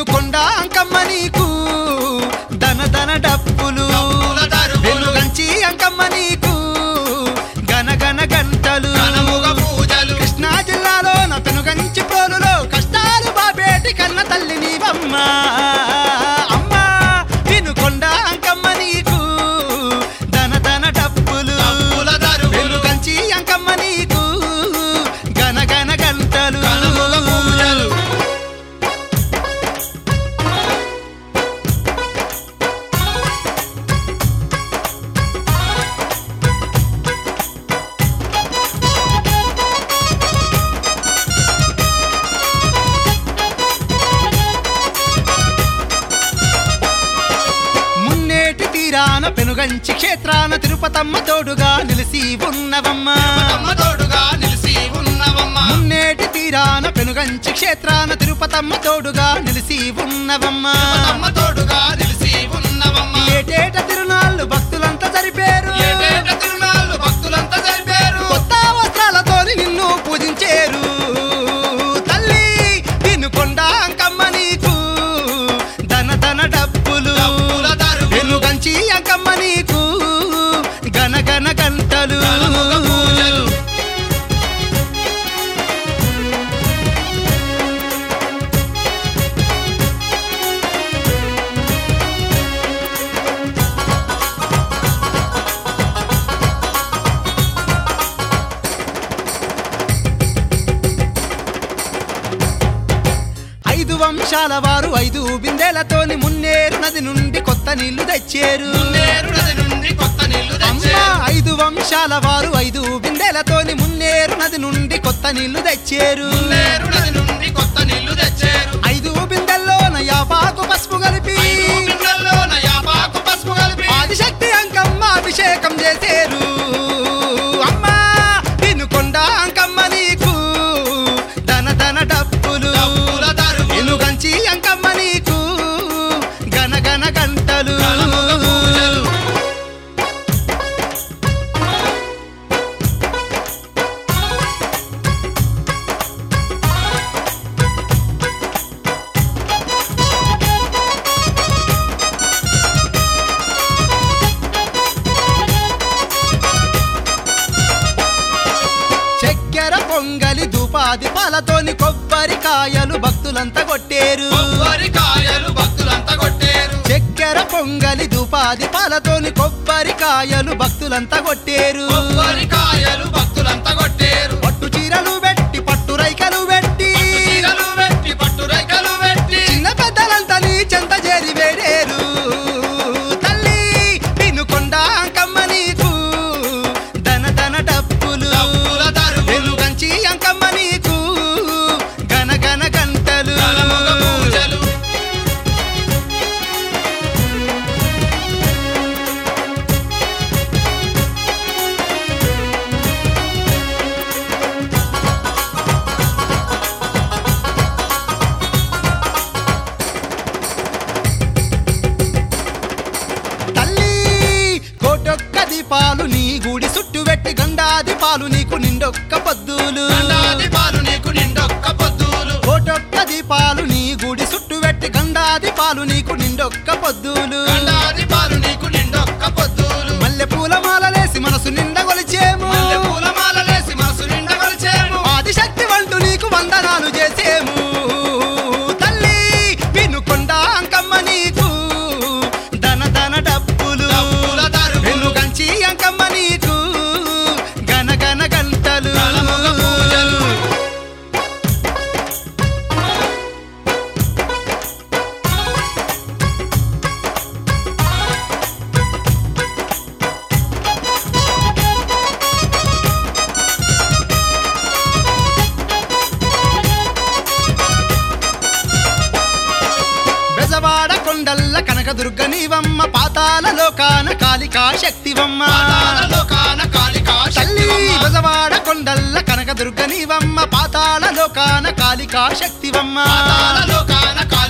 వినుకొండ అంకమ్మ నీకు ధన ధన డప్పులు డప్పుల దరువులు. వెలుగంచి అంకమ్మ నీకు గన గన గంటలు కనముగ పూజలు కృష్ణా జిల్లాలో నా పెనుగంచి పోలులో కష్టాలు బాబేటి కన్న తల్లి నీవమ్మ అమ్మ వినుకొండ అంకమ్మ నీకు ధన ధన డప్పులు డప్పుల దరువులు. వెలుగంచి అంకమ్మ నీకు గన గన గంటలు కనముగ పూజలు మున్నేటి తీరాన పెనుగంచి క్షేత్రాన తిరుపతమ్మ తోడుగా నిలిసి ఉన్నవమ్మ అమ్మ తోడుగా నిలిసి ఉన్నవమ్మ మున్నేటి తీరాన పెనుగంచి క్షేత్రాన తిరుపతమ్మ తోడుగా నిలిసి ఉన్నవమ్మ అమ్మ తోడుగా నిలిసి ఉన్నవమ్మ ఏటేట తిరునాళ్ళు భక్తులంతా జరిపేరు ఏటేట తిరునాళ్ళు భక్తులంతా జరిపారు కొత్త వస్త్రాలతోని నిన్ను పూజించేరు తల్లి వినుకొండ అంకమ్మ నీకు ధన ధన డప్పులు డప్పుల దరువులు. వెనుగంచి అంకమ్మ నీకు గన గన గంటలు కనముగ పూజలు ఐదు వంశాల వారు ఐదు బిందెలతోని మున్నేరు నది నుండి కొత్త నీళ్లు తెచ్చేరు నేరు నది నుండి కొత్త నీళ్లు అమ్మ తెచ్చారు ఐదు వంశాల వారు ఐదు బిందెలతోని మున్నేరు నది నుండి కొత్త నీళ్లు తెచ్చేరు నేరు నది నుండి కొత్త నీళ్లు తెచ్చారు ఐదు బిందెల్లో యాపాకు పసుపు కలిపి ఐదు బిందెల్లోన యాపాకు పసుపు కలిపి ఆదిశక్తి అంకమ్మ అభిషేకం చేసేరు అమ్మ వినుకొండ అంకమ్మ నీకు ధన ధన డప్పులు డప్పుల దరువులు. వెనుగంచి అంకమ్మ నీకు గన గన గంటలు కనముగ పూజలు చక్కెర పొంగలి ధూపాది పాలతోని కొబ్బరికాయలు భక్తులంతా కొట్టేరు కొబ్బరికాయలు భక్తులంతా కొట్టేరు చక్కెర పొంగలి ధూపాది పాలతోని కొబ్బరికాయలు భక్తులంతా కొట్టేరు కొబ్బరికాయలు భక్తులంతా కొట్టేరు పట్టు చీరలు పెట్టి పట్టు రైకలు పెట్టి చీరలు పెట్టి పట్టు రైకలు పెట్టి చిన్న పెద్దలంతా నీ చెంత చేరి వేడేరు తల్లి వినుకొండ అంకమ్మ నీకు ధన ధన డప్పులు డప్పుల దరువులు. వెలుగంచి అంకమ్మ నీకు గన గన గంటలు కనముగ పూజలు తల్లి కోటొక్క దీపాలు నీ గుడి చుట్టు పెట్టి గండాది పాలు నీకు నిండొక్క పొద్దులు గండాది పాలు నీకు నిండొక్క పొద్దులు కోటొక్క దీపాలు నీ గుడి చుట్టు పెట్టి గండాది పాలు నీకు నిండొక్క పొద్దులు గండాది పాలు నీకు నిండొక్క పొద్దులు మల్లె పూల మాలలేసి మనసు నిండా కొలిచేము మల్లె పూల మాలలేసి మనసు నిండా కొలిచేము ఆదిశక్తి వంటూ నీకు వందనాలు చేసేము తల్లి వినుకొండ అంకమ్మ నీకు ధన ధన డప్పులు డప్పుల దరువులు. వెలుగంచి అంకమ్మ నీకు గన గన గంటలు కనముగ పూజలు. బెజవాడ కొండల్ల కనకదుర్గ నీవమ్మ పాతాల లోకాన కాళికా శక్తివమ్మ పాతాళలో కాన కాళికా తల్లి శక్తివమ్మ. బెజవాడ కొండల్ల కనకదుర్గ నీవమ్మ పాతాల లోకాన కాళికా శక్తివమ్మ పాతాళలో కాన